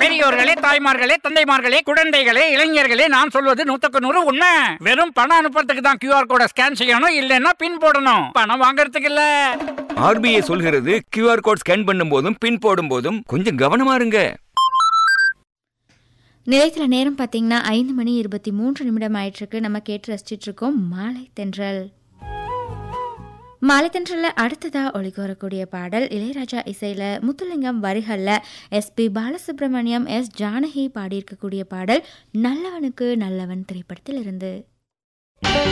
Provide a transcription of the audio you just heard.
பெரியோர்களே தாய்மார்களே தந்தைமார்களே குழந்தைகளே இளைஞர்களே நான் சொல்வது நூத்துக்கு நூறு உண்மை வெறும் பணம் அனுப்புறதுக்கு தான் கியூஆர் கோட ஸ்கேன் செய்யணும் இல்லைன்னா பின் போடணும் பணம் வாங்குறதுக்கு இல்ல ஆர்பிஐ சொல்கிறது கியூஆர் கோட் ஸ்கேன் பண்ணும் போதும் பின் போடும் போதும் கொஞ்சம் கவனமா இருங்க நிலையத்தில் நேரம் பார்த்தீங்கன்னா ஐந்து மணி இருபத்தி மூன்று நிமிடம் ஆயிட்டிருக்கு நம்ம கேட்டு ரசிச்சிட்டு இருக்கோம் மாலை தென்றல் மாலை தென்றலில் அடுத்ததாக ஒளிக்கு வரக்கூடிய பாடல் இளையராஜா இசையில் முத்துலிங்கம் வரிகளில் எஸ்பி பாலசுப்ரமணியம் எஸ் ஜானகி பாடியிருக்கக்கூடிய பாடல் நல்லவனுக்கு நல்லவன் திரைப்படத்தில் இருந்து